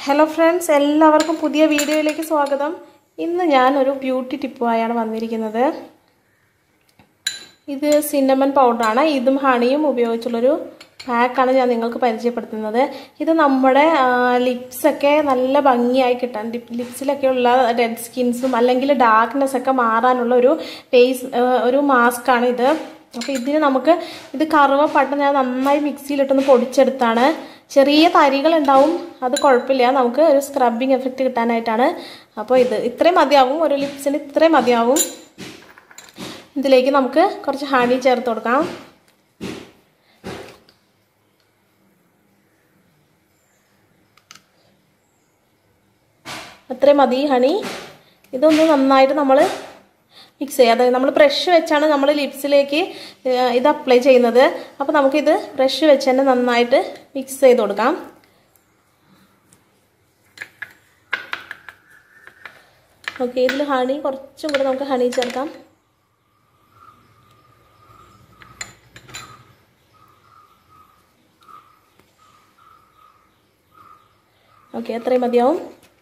hello friends എല്ലാവർക്കും പുതിയ വീഡിയോയിലേക്ക് സ്വാഗതം ഇന്ന് ഞാൻ ഒരു ബ്യൂട്ടി ടിപ്പുമായാണ് വന്നിരിക്കുന്നത് ഇത് സിന്നമൺ പൗഡറാണ് ഇതും ഹണിയും ഉപയോഗിച്ചുള്ളൊരു പാക്കാണ് ഞാൻ നിങ്ങൾക്ക് പരിചയപ്പെടുത്തുന്നത് ഇത് നമ്മുടെ ലിപ്സൊക്കെ നല്ല ഭംഗിയായി കിട്ടാൻ ലിപ്സിലൊക്കെ ഉള്ള ഡെഡ് സ്കിൻസും അല്ലെങ്കിൽ ഡാർക്ക്നെസ് ഒക്കെ മാറാനുള്ള ഒരു ഫേസ് ഒരു മാസ്കാണ് ഇത് അപ്പോൾ ഇതിന് നമുക്ക് ഇത് കറുവപ്പട്ട ഞാൻ നന്നായി മിക്സിയിലിട്ടൊന്ന് പൊടിച്ചെടുത്താണ് ചെറിയ തരികൾ ഉണ്ടാവും അത് കുഴപ്പമില്ല നമുക്ക് ഒരു സ്ക്രബിങ് എഫക്റ്റ് കിട്ടാനായിട്ടാണ് അപ്പോൾ ഇത് ഇത്രയും മതിയാവും ഒരു ലിപ്സിന് ഇത്രയും മതിയാവും ഇതിലേക്ക് നമുക്ക് കുറച്ച് ഹണി ചേർത്ത് കൊടുക്കാം അത്രയും മതി ഹണി ഇതൊന്ന് നന്നായിട്ട് നമ്മൾ മിക്സ് ചെയ്യുക അതായത് നമ്മൾ ബ്രഷ് വെച്ചാണ് നമ്മൾ ലിപ്സിലേക്ക് ഇത് അപ്ലൈ ചെയ്യുന്നത് അപ്പോൾ നമുക്കിത് ബ്രഷ് വെച്ച് തന്നെ നന്നായിട്ട് മിക്സ് ചെയ്ത് കൊടുക്കാം ഓക്കെ ഇതിൽ ഹണി കുറച്ചും കൂടെ നമുക്ക് ഹണി ചേർക്കാം ഓക്കെ അത്രയും മതിയാവും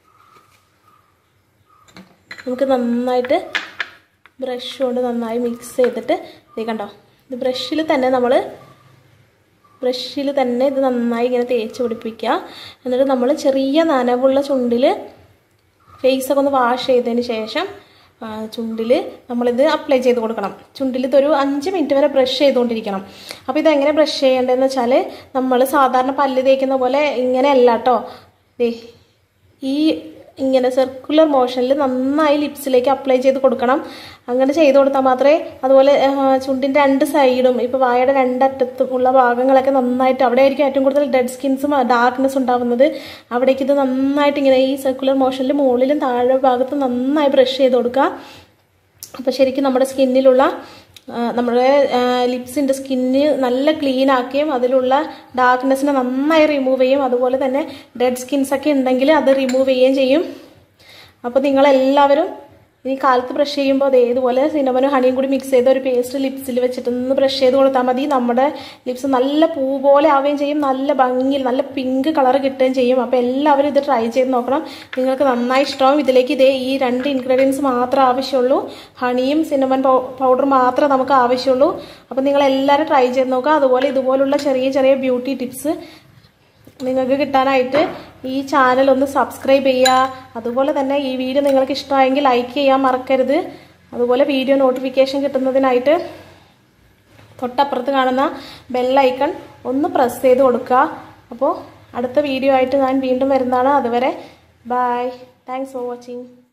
നമുക്ക് നന്നായിട്ട് ബ്രഷ് കൊണ്ട് നന്നായി മിക്സ് ചെയ്തിട്ട് ഇത് കണ്ടോ ഇത് ബ്രഷിൽ തന്നെ നമ്മൾ ബ്രഷിൽ തന്നെ ഇത് നന്നായി ഇങ്ങനെ തേച്ച് പിടിപ്പിക്കുക എന്നിട്ട് നമ്മൾ ചെറിയ നനവുള്ള ചുണ്ടിൽ ഫേസൊക്കെ ഒന്ന് വാഷ് ചെയ്തതിന് ശേഷം ചുണ്ടിൽ നമ്മളിത് അപ്ലൈ ചെയ്ത് കൊടുക്കണം ചുണ്ടിൽ ഇതൊരു അഞ്ച് മിനിറ്റ് വരെ ബ്രഷ് ചെയ്തുകൊണ്ടിരിക്കണം അപ്പോൾ ഇതെങ്ങനെ ബ്രഷ് ചെയ്യേണ്ടതെന്ന് വെച്ചാൽ നമ്മൾ സാധാരണ പല്ല് തേക്കുന്ന പോലെ ഇങ്ങനെയല്ല കേട്ടോ ഈ ഇങ്ങനെ സർക്കുലർ മോഷനിൽ നന്നായി ലിപ്സിലേക്ക് അപ്ലൈ ചെയ്ത് കൊടുക്കണം അങ്ങനെ ചെയ്ത് കൊടുത്താൽ മാത്രമേ അതുപോലെ ചുണ്ടിൻ്റെ രണ്ട് സൈഡും ഇപ്പോൾ വായയുടെ രണ്ടറ്റത്തും ഉള്ള ഭാഗങ്ങളൊക്കെ നന്നായിട്ട് അവിടെ ആയിരിക്കും ഏറ്റവും കൂടുതൽ ഡെഡ് സ്കിൻസും ഡാർക്ക്നെസ് ഉണ്ടാകുന്നത് അവിടേക്ക് ഇത് നന്നായിട്ട് ഇങ്ങനെ ഈ സർക്കുലർ മോഷനിൽ മുകളിലും താഴെ ഭാഗത്തും നന്നായി ബ്രഷ് ചെയ്ത് കൊടുക്കുക അപ്പോൾ ശരിക്കും നമ്മുടെ സ്കിന്നിലുള്ള നമ്മുടെ ലിപ്സിൻ്റെ സ്കിന്ന് നല്ല ക്ലീൻ ആക്കുകയും അതിലുള്ള ഡാർക്ക്നെസ്സിനെ നന്നായി റിമൂവ് ചെയ്യും അതുപോലെ തന്നെ ഡെഡ് സ്കിൻസ് ഒക്കെ ഉണ്ടെങ്കിൽ അത് റിമൂവ് ചെയ്യുകയും ചെയ്യും അപ്പോൾ നിങ്ങളെല്ലാവരും ഇനി കാലത്ത് ബ്രഷ് ചെയ്യുമ്പോൾ അത് ഇതുപോലെ സിനമനും ഹണിയും കൂടി മിക്സ് ചെയ്ത ഒരു പേസ്റ്റ് ലിപ്സിൽ വെച്ചിട്ടൊന്ന് ബ്രഷ് ചെയ്ത് കൊടുത്താൽ മതി നമ്മുടെ ലിപ്സ് നല്ല പൂ പോലെ ആവുകയും ചെയ്യും നല്ല ഭംഗിയിൽ നല്ല പിങ്ക് കളർ കിട്ടുകയും ചെയ്യും അപ്പോൾ എല്ലാവരും ഇത് ട്രൈ ചെയ്ത് നോക്കണം നിങ്ങൾക്ക് നന്നായി ഇഷ്ടമാവും ഇതിലേക്ക് ഇതേ ഈ രണ്ട് ഇൻഗ്രീഡിയൻസ് മാത്രമേ ആവശ്യമുള്ളൂ ഹണിയും സിനമൻ പൗഡർ മാത്രമേ നമുക്ക് ആവശ്യമുള്ളൂ അപ്പോൾ നിങ്ങൾ എല്ലാവരും ട്രൈ ചെയ്ത് നോക്കുക അതുപോലെ ഇതുപോലുള്ള ചെറിയ ചെറിയ ബ്യൂട്ടി ടിപ്സ് നിങ്ങൾക്ക് കിട്ടാനായിട്ട് ഈ ചാനൽ ഒന്ന് സബ്സ്ക്രൈബ് ചെയ്യുക അതുപോലെ തന്നെ ഈ വീഡിയോ നിങ്ങൾക്ക് ഇഷ്ടമായെങ്കിൽ ലൈക്ക് ചെയ്യാൻ മറക്കരുത് അതുപോലെ വീഡിയോ നോട്ടിഫിക്കേഷൻ കിട്ടുന്നതിനായിട്ട് തൊട്ടപ്പുറത്ത് കാണുന്ന ബെല്ലൈക്കൺ ഒന്ന് പ്രസ് ചെയ്ത് കൊടുക്കുക അപ്പോൾ അടുത്ത വീഡിയോ ആയിട്ട് ഞാൻ വീണ്ടും വരുന്നതാണ് അതുവരെ ബൈ താങ്ക്സ് ഫോർ വാച്ചിങ്